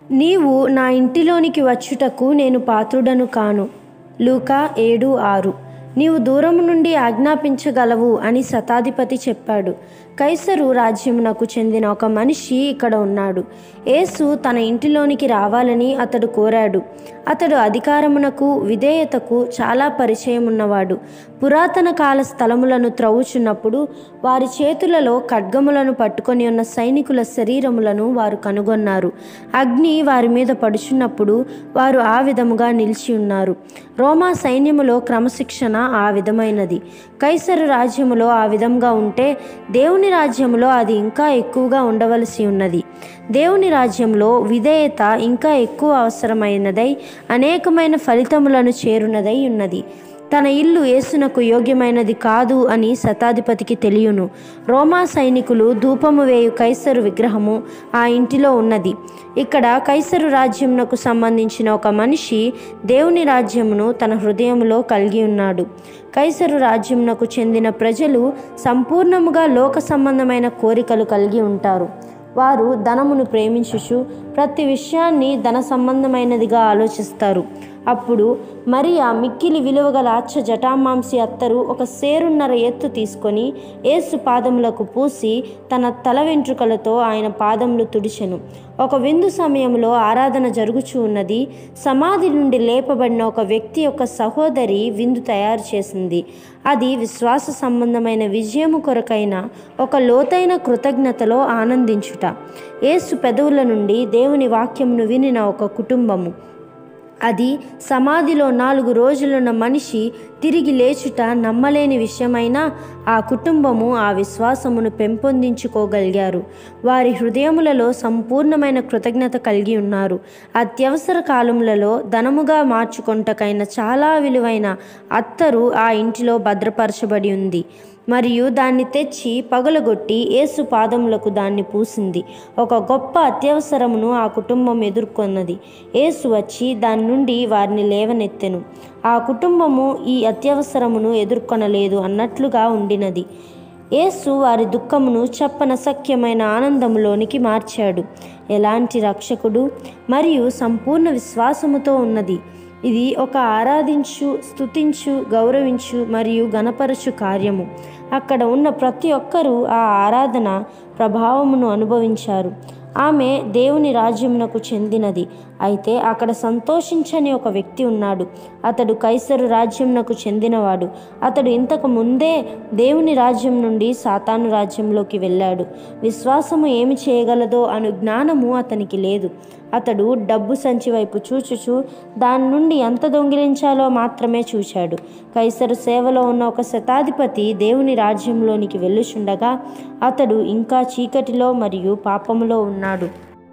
నీవు నా ఇంటిలోనికి వచ్చుటకు నేను పాత్రుడను కాను లూకా ఏడు ఆరు నీవు దూరము నుండి ఆజ్ఞాపించగలవు అని శతాధిపతి చెప్పాడు కైసరు రాజ్యమునకు చెందిన ఒక మనిషి ఇక్కడ ఉన్నాడు యేసు తన ఇంటిలోనికి రావాలని అతడు కోరాడు అతడు అధికారమునకు విధేయతకు చాలా పరిచయం ఉన్నవాడు పురాతన కాల స్థలములను త్రవ్వుచున్నప్పుడు వారి చేతులలో ఖడ్గములను పట్టుకొని ఉన్న సైనికుల శరీరములను వారు కనుగొన్నారు అగ్ని వారి మీద పడుచున్నప్పుడు వారు ఆ విధముగా నిలిచి ఉన్నారు రోమా సైన్యములో క్రమశిక్షణ ఆ విధమైనది కైసరు రాజ్యములో ఆ విధంగా ఉంటే దేవుని రాజ్యములో అది ఇంకా ఎక్కువగా ఉండవలసి ఉన్నది దేవుని రాజ్యంలో విధేయత ఇంకా ఎక్కువ అవసరమైనదై అనేకమైన ఫలితములను చేరునదై ఉన్నది తన ఇల్లు యేసునకు యోగ్యమైనది కాదు అని శతాధిపతికి తెలియను రోమా సైనికులు ధూపము వేయు కైసరు విగ్రహము ఆ ఇంటిలో ఉన్నది ఇక్కడ కైసరు రాజ్యమునకు సంబంధించిన ఒక మనిషి దేవుని రాజ్యమును తన హృదయములో కలిగి ఉన్నాడు కైసరు రాజ్యమునకు చెందిన ప్రజలు సంపూర్ణముగా లోక సంబంధమైన కోరికలు కలిగి ఉంటారు వారు ధనమును ప్రేమించుచు ప్రతి విషయాన్ని ధన సంబంధమైనదిగా ఆలోచిస్తారు అప్పుడు మరియా మిక్కిలి విలువగల అచ్చ జటామాంసి అత్తరు ఒక సేరున్నర ఎత్తు తీసుకొని ఏసు పాదములకు పూసి తన తల వెంట్రుకలతో ఆయన పాదములు తుడిచెను ఒక విందు సమయంలో ఆరాధన జరుగుచూ ఉన్నది సమాధి నుండి లేపబడిన ఒక వ్యక్తి యొక్క సహోదరి విందు తయారు చేసింది అది విశ్వాస సంబంధమైన విజయము కొరకైన ఒక లోతైన కృతజ్ఞతలో ఆనందించుట ఏసు పెదవుల నుండి దేవుని వాక్యమును వినిన ఒక కుటుంబము అది సమాధిలో నాలుగు రోజులున్న మనిషి తిరిగి లేచుట నమ్మలేని విషయమైనా ఆ కుటుంబము ఆ విశ్వాసమును పెంపొందించుకోగలిగారు వారి హృదయములలో సంపూర్ణమైన కృతజ్ఞత కలిగి ఉన్నారు అత్యవసర కాలములలో ధనముగా మార్చుకొంటకైన చాలా విలువైన అత్తరు ఆ ఇంటిలో భద్రపరచబడి ఉంది మరియు దాన్ని తెచ్చి పగలగొట్టి యేసు పాదములకు దాన్ని పూసింది ఒక గొప్ప అత్యవసరమును ఆ కుటుంబం ఎదుర్కొన్నది యేసు వచ్చి దాని నుండి వారిని లేవనెత్తెను ఆ కుటుంబము ఈ అత్యవసరమును ఎదుర్కొనలేదు అన్నట్లుగా ఉండినది యేసు వారి దుఃఖమును చెప్పనసఖ్యమైన ఆనందములోనికి మార్చాడు ఎలాంటి రక్షకుడు మరియు సంపూర్ణ విశ్వాసముతో ఉన్నది ఇది ఒక ఆరాధించు స్తుతించు గౌరవించు మరియు గణపరచు కార్యము అక్కడ ఉన్న ప్రతి ఒక్కరూ ఆ ఆరాధన ప్రభావమును అనుభవించారు ఆమె దేవుని రాజ్యమునకు చెందినది అయితే అక్కడ సంతోషించని ఒక వ్యక్తి ఉన్నాడు అతడు కైసరు రాజ్యమునకు చెందినవాడు అతడు ఇంతకు ముందే దేవుని రాజ్యం నుండి సాతాను రాజ్యంలోకి వెళ్ళాడు విశ్వాసము ఏమి చేయగలదో అను జ్ఞానము అతనికి లేదు అతడు డబ్బు సంచి వైపు చూచుచు దాని నుండి ఎంత దొంగిలించాలో మాత్రమే చూశాడు కైసరు సేవలో ఉన్న ఒక శతాధిపతి దేవుని రాజ్యంలోనికి వెళ్ళుచుండగా అతడు ఇంకా చీకటిలో మరియు పాపములో ఉన్నాడు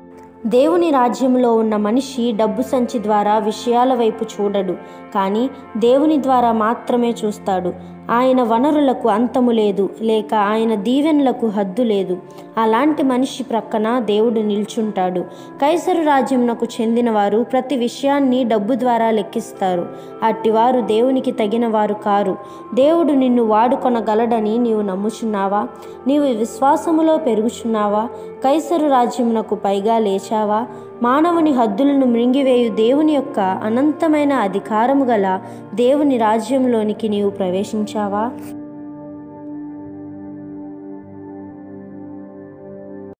దేవుని రాజ్యంలో ఉన్న మనిషి డబ్బు సంచి ద్వారా విషయాల వైపు చూడడు కానీ దేవుని ద్వారా మాత్రమే చూస్తాడు ఆయన వనరులకు అంతము లేదు లేక ఆయన దీవెనలకు హద్దు లేదు అలాంటి మనిషి ప్రక్కన దేవుడు నిల్చుంటాడు కైసరు రాజ్యంనకు చెందిన వారు ప్రతి విషయాన్ని డబ్బు ద్వారా లెక్కిస్తారు అట్టివారు దేవునికి తగిన వారు కారు దేవుడు నిన్ను వాడుకొనగలడని నీవు నమ్ముచున్నావా నీవు విశ్వాసములో పెరుగుచున్నావా కైసరు రాజ్యమునకు పైగా లేచావా మానవుని హద్దులను మృంగివేయు దేవుని యొక్క అనంతమైన అధికారము గల దేవుని రాజ్యంలోనికి నీవు ప్రవేశించావా